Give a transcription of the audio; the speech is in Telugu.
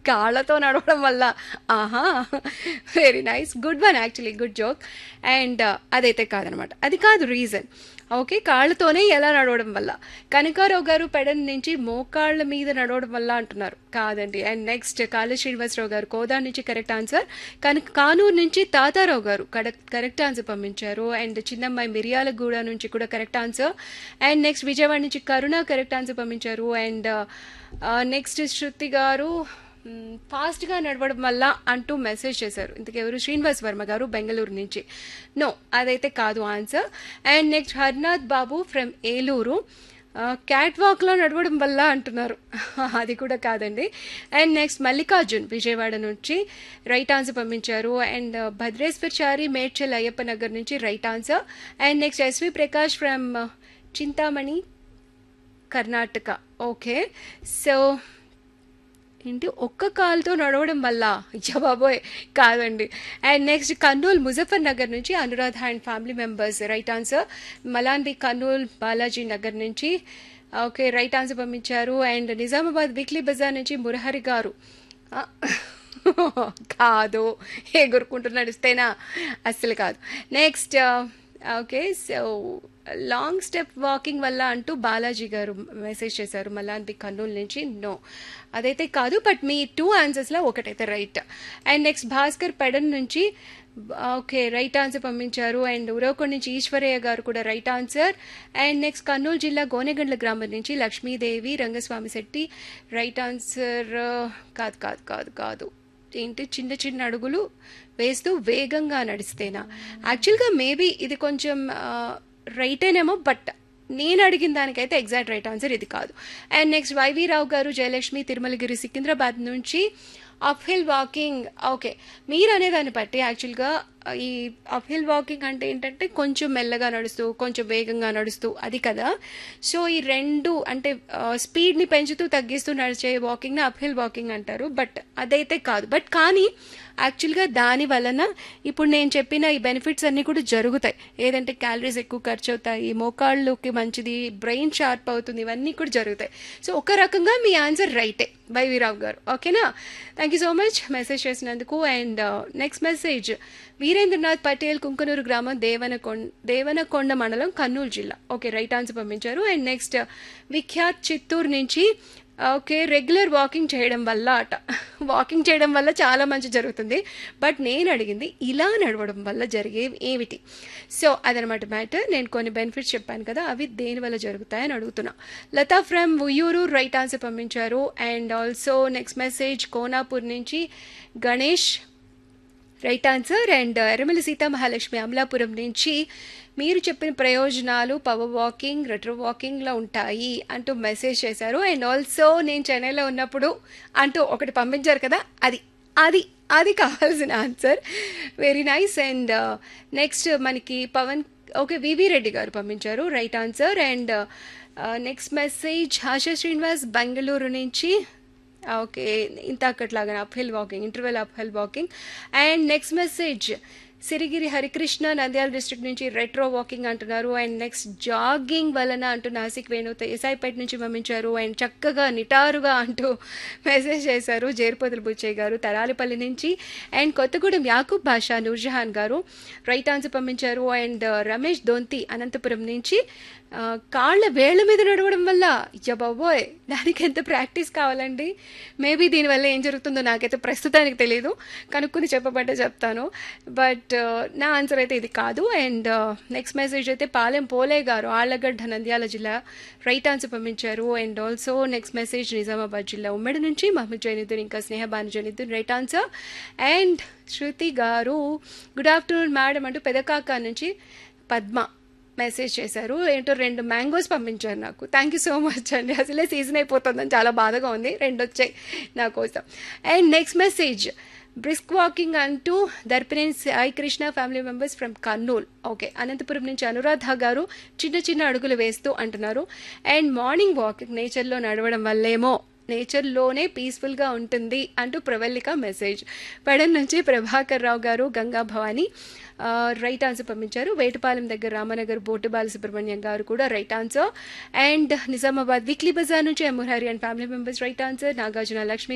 కాళ్ళతో నడవడం వల్ల ఆహా very nice good one actually good joke and అదైతే కాదనమాట అది కాదు రీజన్ ఓకే కాళ్ళతోనే ఎలా నడవడం వల్ల కనకారావు గారు పెడన్ నుంచి మోకాళ్ళ మీద నడవడం వల్ల అంటున్నారు కాదండి అండ్ నెక్స్ట్ కాళ శ్రీనివాసరావు గారు కోదా నుంచి కరెక్ట్ ఆన్సర్ కనుక కానూరు నుంచి తాతారావు గారు కరెక్ట్ ఆన్సర్ పంపించారు అండ్ చిన్నమ్మాయి మిరియాలగూడ నుంచి కూడా correct answer and next Vijayawada నుంచి కరుణ కరెక్ట్ ఆన్సర్ పంపించారు అండ్ నెక్స్ట్ శృతి గారు మ్, ఫాస్ట్గా నడవడం వల్ల అంటూ మెసేజ్ చేశారు ఇంతకెవరు శ్రీనివాస్ వర్మ గారు బెంగళూరు నుంచి నో అదైతే కాదు answer and next Harnath Babu from Eluru cat వాక్లో నడవడం వల్ల అంటున్నారు అది కూడా కాదండి అండ్ నెక్స్ట్ మల్లికార్జున్ విజయవాడ నుంచి రైట్ ఆన్సర్ పంపించారు అండ్ భద్రేశ్వర్ చారి మేడ్చల్ అయ్యప్ప నగర్ నుంచి right answer and next S V Prakash from Chintamani Karnataka okay so ఏంటి ఒక్క కాలుతో నడవడం వల్ల అయ్యా బాబోయ్ కాదండి అండ్ నెక్స్ట్ కర్నూలు ముజఫర్ నగర్ నుంచి Anuradha and family members right answer Malanbi Kurnool Balaji Nagar నుంచి ఓకే రైట్ ఆన్సర్ పంపించారు అండ్ నిజామాబాద్ వీక్లీ బజార్ నుంచి మురహరి గారు ఆ, కాదు ఎగురుకుంటూ నడిస్తేనా అస్సలు కాదు next okay so long step walking వల్ల అంటూ బాలాజీ గారు మెసేజ్ చేశారు మలాన్బి కర్నూలు నుంచి నో అదైతే కాదు బట్ మీ టూ ఆన్సర్స్లో ఒకటైతే right and next Bhaskar Pedana నుంచి ఓకే రైట్ ఆన్సర్ పంపించారు అండ్ ఉరవకొండ నుంచి ఈశ్వరయ్య గారు కూడా right answer and next Kurnool జిల్లా గోనెగండ్ల గ్రామం నుంచి లక్ష్మీదేవి రంగస్వామి శెట్టి రైట్ ఆన్సర్ కాదు కాదు కాదు కాదు ఏంటి చిన్న చిన్న అడుగులు వేస్తూ వేగంగా నడిస్తేనా యాక్చువల్గా మేబీ ఇది కొంచెం రైటేనేమో బట్ నేను అడిగిన దానికైతే ఎగ్జాక్ట్ రైట్ ఆన్సర్ ఇది కాదు అండ్ నెక్స్ట్ వైవి రావు గారు జయలక్ష్మి తిరుమలగిరి సికింద్రాబాద్ నుంచి అప్ హిల్ వాకింగ్ ఓకే మీరు అనే దాన్ని బట్టి యాక్చువల్గా ఈ అప్ హిల్ వాకింగ్ అంటే ఏంటంటే కొంచెం మెల్లగా నడుస్తూ కొంచెం వేగంగా నడుస్తూ అది కదా సో ఈ రెండు అంటే స్పీడ్ని పెంచుతూ తగ్గిస్తూ నడిచే వాకింగ్ని అప్ హిల్ వాకింగ్ అంటారు బట్ అదైతే కాదు బట్ కానీ యాక్చువల్గా దాని వలన ఇప్పుడు నేను చెప్పిన ఈ బెనిఫిట్స్ అన్నీ కూడా జరుగుతాయి ఏదంటే క్యాలరీస్ ఎక్కువ ఖర్చు అవుతాయి మోకాళ్ళకి మంచిది బ్రెయిన్ షార్ప్ అవుతుంది ఇవన్నీ కూడా జరుగుతాయి సో ఒక రకంగా మీ ఆన్సర్ రైటే వైవీరావు గారు ఓకేనా thank you so much message చేసినందుకు and next message Veerendranath Patel Kunkanur గ్రామం దేవనకొండ దేవనకొండ మండలం కర్నూలు జిల్లా ఓకే రైట్ ఆన్సర్ పంపించారు అండ్ నెక్స్ట్ విఖ్యాత్ చిత్తూరు నుంచి ఓకే రెగ్యులర్ వాకింగ్ చేయడం వల్ల అట వాకింగ్ చేయడం వల్ల చాలా మంచి జరుగుతుంది బట్ నేను అడిగింది ఇలా నడవడం వల్ల జరిగే ఏమిటి సో అదనమాట మ్యాటర్ నేను కొన్ని బెనిఫిట్స్ చెప్పాను కదా అవి దేని వల్ల జరుగుతాయని అడుగుతున్నా Lata from Uyyuru right answer పంపించారు and also next message Konapur నుంచి Ganesh right answer and Erramalli Seetamahalakshmi Amalapuram నుంచి మీరు చెప్పిన ప్రయోజనాలు పవర్ వాకింగ్ రెట్రో వాకింగ్లో ఉంటాయి అంటూ మెసేజ్ చేశారు అండ్ ఆల్సో నేను చెన్నైలో ఉన్నప్పుడు అంటూ ఒకటి పంపించారు కదా అది అది అది కావాల్సిన answer very nice and next మనకి పవన్ ఓకే వివి రెడ్డి గారు పంపించారు right answer and next message Asha Srinivas Bengaluru నుంచి ఓకే ఇంత అక్కట్లాగా up hill walking interval up hill walking and next message Sirigiri Harikrishna Nandyal district నుంచి రెట్రో వాకింగ్ అంటున్నారు అండ్ నెక్స్ట్ జాగింగ్ వలన అంటూ నాసిక్ వేణు ఎస్ఐపేట నుంచి పంపించారు అండ్ చక్కగా నిటారుగా అంటూ మెసేజ్ చేశారు జేరుపతుల బుచ్చయ్య గారు తరాలిపల్లి నుంచి అండ్ కొత్తగూడెం యాకూబ్ బాషా నూర్జహాన్ గారు రైట్ ఆన్సర్ పంపించారు అండ్ రమేష్ దొంతి అనంతపురం నుంచి కాళ్ళ వేళ్ల మీద నడవడం వల్ల ఇయ్య బాబోయ్ దానికి ఎంత ప్రాక్టీస్ కావాలండి మేబీ దీనివల్ల ఏం జరుగుతుందో నాకైతే ప్రస్తుతానికి తెలియదు కనుక్కుని చెప్పబట్టే చెప్తాను బట్ నా ఆన్సర్ అయితే ఇది కాదు అండ్ నెక్స్ట్ మెసేజ్ అయితే పాలెం పోలే గారు ఆళ్లగడ్డ నంద్యాల జిల్లా రైట్ ఆన్సర్ పంపించారు and also next message Nizamabad జిల్లా ఉమ్మడి నుంచి మహమ్మద్ జైనుద్దీన్ ఇంకా Snehabanu Zainuddin right answer and Shruti గారు గుడ్ ఆఫ్టర్నూన్ మేడం అంటూ పెదకాక నుంచి పద్మ మెసేజ్ చేశారు ఏంటో రెండు మ్యాంగోస్ పంపించారు నాకు థ్యాంక్ యూ సో మచ్ అండి అసలే సీజన్ అయిపోతుందని చాలా బాధగా ఉంది రెండు వచ్చాయి నా కోసం and next message brisk walking అంటూ Darpineni Sai Krishna family members from Kurnool okay Anantapur నుంచి అనురాధ గారు చిన్న చిన్న అడుగులు వేస్తూ అంటున్నారు అండ్ మార్నింగ్ వాకింగ్ నేచర్లో నడవడం వల్లేమో నేచర్లోనే పీస్ఫుల్గా ఉంటుంది అంటూ ప్రవల్లిక మెసేజ్ పెడన్ నుంచి ప్రభాకర్ రావు గారు గంగా భవాని రైట్ ఆన్సర్ పంపించారు వేటపాలెం దగ్గర రామనగర్ బోటు బాలసుబ్రహ్మణ్యం గారు కూడా right answer and Nizamabad weekly Bazar నుంచి Murari and family members right answer Nagarjuna Lakshmi